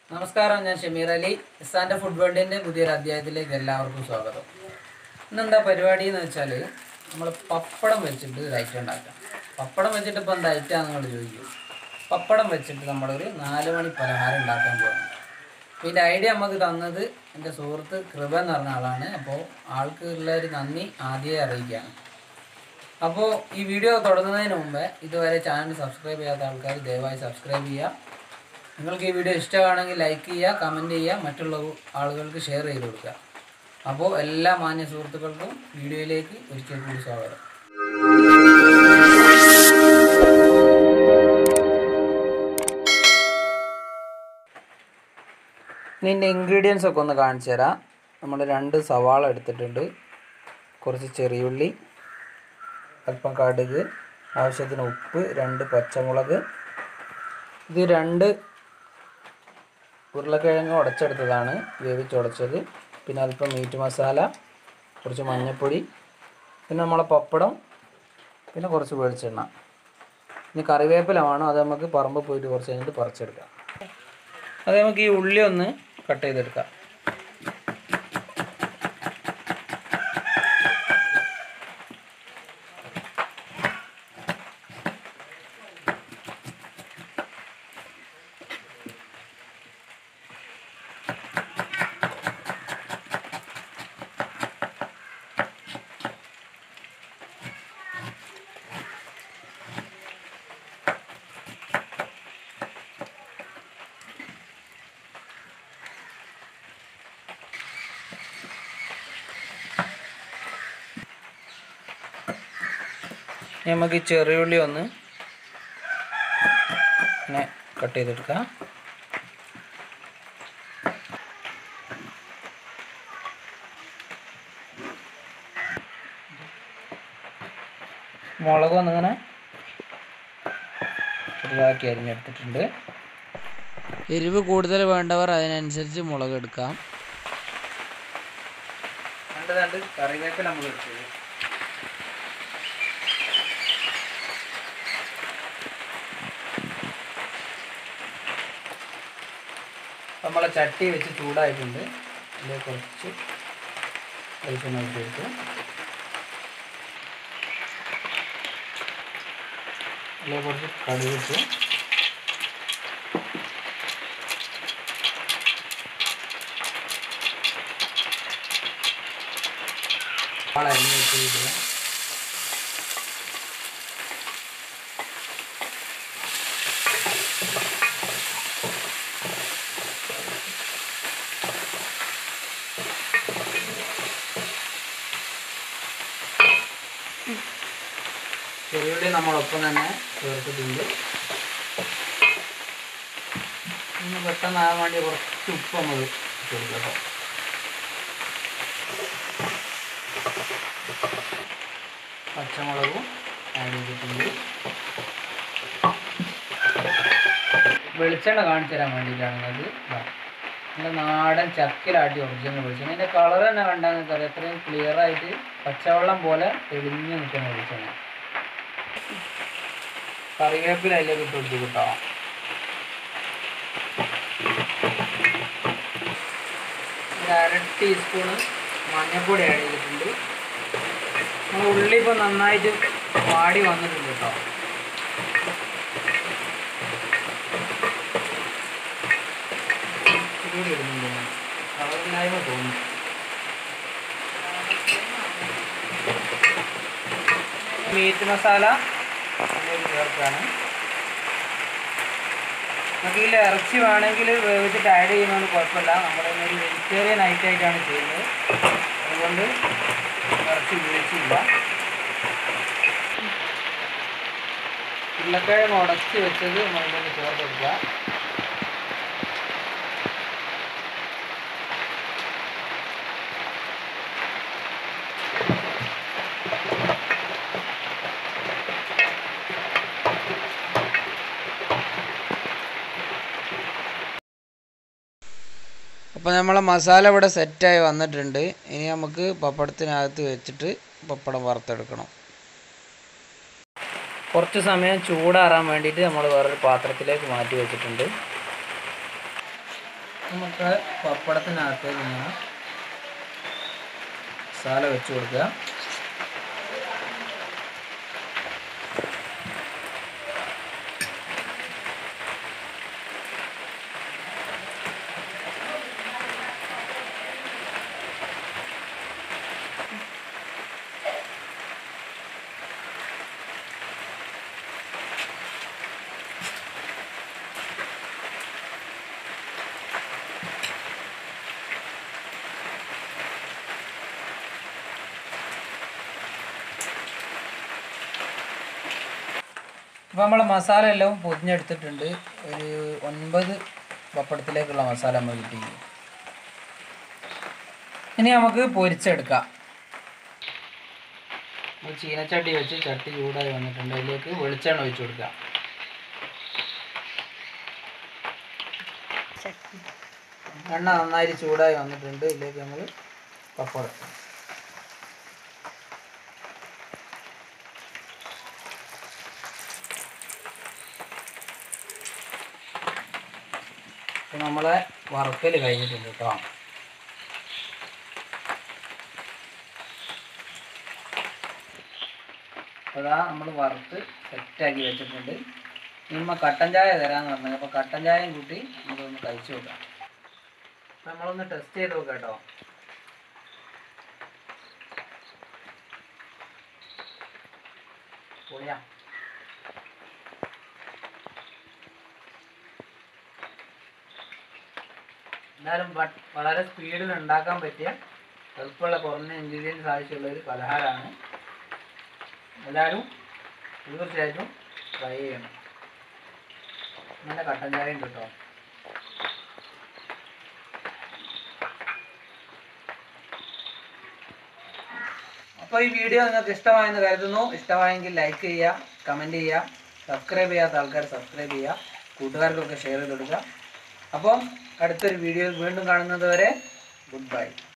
നമസ്കാരം ഞാൻ ഷമീർ അലി ഇസാൻ്റെ ഫുഡ് വേൾഡിൻ്റെ പുതിയൊരു അധ്യായത്തിലേക്ക് എല്ലാവർക്കും സ്വാഗതം ഇന്നെന്താ പരിപാടി എന്ന് വെച്ചാൽ നമ്മൾ പപ്പടം വെച്ചിട്ട് ഒരു ഐറ്റം ഉണ്ടാക്കാം പപ്പടം വെച്ചിട്ട് ഇപ്പോൾ എന്താ ഐറ്റം നിങ്ങൾ ചോദിക്കും പപ്പടം വെച്ചിട്ട് നമ്മളൊരു നാല് മണി പലഹാരം ഉണ്ടാക്കാൻ പോകുന്നു അപ്പോൾ ഇതിൻ്റെ ഐഡിയ നമുക്ക് തന്നത് എൻ്റെ സുഹൃത്ത് കൃപ എന്ന് പറഞ്ഞ ആളാണ് അപ്പോൾ ആൾക്ക് ഉള്ള ഒരു നന്ദി ആദ്യമേ അറിയിക്കുകയാണ് അപ്പോൾ ഈ വീഡിയോ തുടങ്ങുന്നതിന് മുമ്പേ ഇതുവരെ ചാനൽ സബ്സ്ക്രൈബ് ചെയ്യാത്ത ആൾക്കാർ ദയവായി സബ്സ്ക്രൈബ് ചെയ്യുക നിങ്ങൾക്ക് ഈ വീഡിയോ ഇഷ്ടമാണെങ്കിൽ ലൈക്ക് ചെയ്യുക കമൻറ്റ് ചെയ്യുക മറ്റുള്ള ആളുകൾക്ക് ഷെയർ ചെയ്ത് കൊടുക്കുക അപ്പോൾ എല്ലാ മാന്യ സുഹൃത്തുക്കൾക്കും വീഡിയോയിലേക്ക് ഒരിക്കൽ കൂടി സ്വാഗതം ഇതിൻ്റെ ഇൻഗ്രീഡിയൻസ് ഒക്കെ ഒന്ന് കാണിച്ചു തരാം നമ്മൾ രണ്ട് സവാള എടുത്തിട്ടുണ്ട് കുറച്ച് ചെറിയുള്ളി അല്പം കടുക് ആവശ്യത്തിന് ഉപ്പ് രണ്ട് പച്ചമുളക് ഇത് രണ്ട് ഉരുളക്കിഴങ്ങ് ഉടച്ചെടുത്തതാണ് വേവിച്ചുടച്ചത് പിന്നെ അല്പം മീറ്റ് മസാല കുറച്ച് മഞ്ഞൾപ്പൊടി പിന്നെ നമ്മളെ പപ്പടം പിന്നെ കുറച്ച് വെളിച്ചെണ്ണ ഇനി കറിവേപ്പില വേണം അത് നമുക്ക് പറമ്പ് പോയിട്ട് കുറച്ച് കഴിഞ്ഞിട്ട് പറിച്ചെടുക്കാം അത് നമുക്ക് ഈ ഉള്ളി ഒന്ന് കട്ട് ചെയ്തെടുക്കാം ഇനി നമുക്ക് ഈ ചെറിയുള്ളി ഒന്ന് ഇങ്ങനെ കട്ട് ചെയ്തെടുക്കാം മുളക് ഒന്നിങ്ങനെ ചെറുതാക്കി അരിഞ്ഞെടുത്തിട്ടുണ്ട് എരിവ് കൂടുതൽ വേണ്ടവർ അതിനനുസരിച്ച് മുളക് എടുക്കാം രണ്ട് രണ്ട് കറിവേപ്പില നമ്മൾ എടുത്തത് നമ്മളെ ചട്ടി വെച്ച് ചൂടായിട്ടുണ്ട് അതിൽ കുറച്ച് വെളിച്ചെണ്ണ ഇട്ടിട്ട് അതിൽ കുറച്ച് കടുകിട്ട് സവാള അരിഞ്ഞ് വെച്ചിരിക്കുക ചെറിയുള്ളി നമ്മളൊപ്പം തന്നെ ചേർത്തിട്ടുണ്ട് ഒന്ന് പെട്ടെന്നാകാൻ വേണ്ടി കുറച്ച് ഉപ്പ് നമ്മൾ ഇട്ട് കൊടുക്കാം കേട്ടോ പച്ചമുളകും ആഡ് ചെയ്തിട്ടുണ്ട് വെളിച്ചെണ്ണ കാണിച്ചു തരാൻ വേണ്ടിയിട്ടാണ് അത് ഇതാ. നല്ല നാടൻ ചക്കിലാട്ടി ഒറിജിനൽ വെളിച്ചെണ്ണ ഇതിൻ്റെ കളർ തന്നെ കണ്ടാൽ നിങ്ങൾക്ക് അറിയാം അത്രയും ക്ലിയർ ആയിട്ട് പച്ചവെള്ളം പോലെ തെളിഞ്ഞ് നിൽക്കുന്ന വെളിച്ചെണ്ണ കറിവേപ്പില അതിലേക്ക് ഇട്ട് കൊടുത്ത് കിട്ടോ ഒരു അര ടീസ്പൂണ് മഞ്ഞൾപ്പൊടി ആഡ് ചെയ്തിട്ടുണ്ട് നമ്മൾ ഉള്ളി ഇപ്പോൾ നന്നായിട്ട് വാടി വന്നിട്ടുണ്ട് കേട്ടോ ഇതുകൂടി ഇടുന്നുണ്ട് ഞാൻ കളറില്ലായ്മ തോന്നി മീറ്റ് മസാല ഇതിലേക്ക് ചേർക്കുകയാണ് നമുക്ക് ഇതിൽ ഇറച്ചി വേണമെങ്കിൽ വേവിച്ചിട്ട് ആഡ് ചെയ്യുന്നതുകൊണ്ട് കുഴപ്പമില്ല നമ്മളിന്നൊരു വെജിറ്റേറിയൻ ഐറ്റമായിട്ടാണ് ചെയ്യുന്നത് അതുകൊണ്ട് ഇറച്ചി ഉപയോഗിച്ചില്ല ഉരുളക്കിഴങ്ങ് ഉടച്ച് വെച്ചത് നമ്മളിതൊന്ന് ചേർത്ത് കൊടുക്കുക അപ്പോൾ നമ്മളെ മസാല ഇവിടെ സെറ്റായി വന്നിട്ടുണ്ട് ഇനി നമുക്ക് പപ്പടത്തിനകത്ത് വെച്ചിട്ട് പപ്പടം വറുത്തെടുക്കണം കുറച്ച് സമയം ചൂടാറാൻ വേണ്ടിയിട്ട് നമ്മൾ വേറൊരു പാത്രത്തിലേക്ക് മാറ്റി വെച്ചിട്ടുണ്ട് നമുക്ക് പപ്പടത്തിനകത്ത് ഇങ്ങനെ മസാല വെച്ച് കൊടുക്കുക അപ്പോൾ നമ്മൾ മസാല എല്ലാം പൊതിഞ്ഞെടുത്തിട്ടുണ്ട് ഒരു ഒൻപത് പപ്പടത്തിലേക്കുള്ള മസാല നമ്മൾ കിട്ടി ഇനി നമുക്ക് പൊരിച്ചെടുക്കാം നമ്മൾ ചീനച്ചട്ടി വെച്ച് ചട്ടി ചൂടായി വന്നിട്ടുണ്ട് അതിലേക്ക് വെളിച്ചെണ്ണ ഒഴിച്ചു കൊടുക്കാം എണ്ണ നന്നായിട്ട് ചൂടായി വന്നിട്ടുണ്ട് ഇതിലേക്ക് നമ്മൾ പപ്പടം ഇപ്പം നമ്മളെ വറുക്കൽ കഴിഞ്ഞിട്ടുണ്ട് കേട്ടോ അപ്പോൾ അതാ നമ്മൾ വറുത്ത് സെറ്റാക്കി വെച്ചിട്ടുണ്ട് ഇനി നമ്മൾ കട്ടൻ ചായ തരാമെന്ന് പറഞ്ഞത് അപ്പോൾ കട്ടൻ ചായയും കൂട്ടി നമുക്കൊന്ന് കഴിച്ചു നോക്കാം അപ്പം നമ്മളൊന്ന് ടെസ്റ്റ് ചെയ്ത് നോക്കാം കേട്ടോ പൊളിയാ എന്നാലും വ- വളരെ സ്പീഡിൽ ഉണ്ടാക്കാൻ പറ്റിയ എളുപ്പമുള്ള കുറഞ്ഞ ഇൻഗ്രീഡിയൻസ് ആവശ്യമുള്ള ഒരു പലഹാരമാണ് എല്ലാവരും തീർച്ചയായിട്ടും ട്രൈ ചെയ്യണം നല്ല കട്ടൻ ചായ ഉണ്ട് കേട്ടോ അപ്പോൾ ഈ വീഡിയോ നിങ്ങൾക്ക് ഇഷ്ടമായെന്ന് കരുതുന്നു ഇഷ്ടമായെങ്കിൽ ലൈക്ക് ചെയ്യുക കമൻറ്റ് ചെയ്യുക സബ്സ്ക്രൈബ് ചെയ്യാത്ത ആൾക്കാർ സബ്സ്ക്രൈബ് ചെയ്യുക കൂട്ടുകാർക്കൊക്കെ ഷെയർ ചെയ്ത് കൊടുക്കുക അപ്പം അടുത്തൊരു വീഡിയോയിൽ വീണ്ടും കാണുന്നത് വരെ ഗുഡ് ബൈ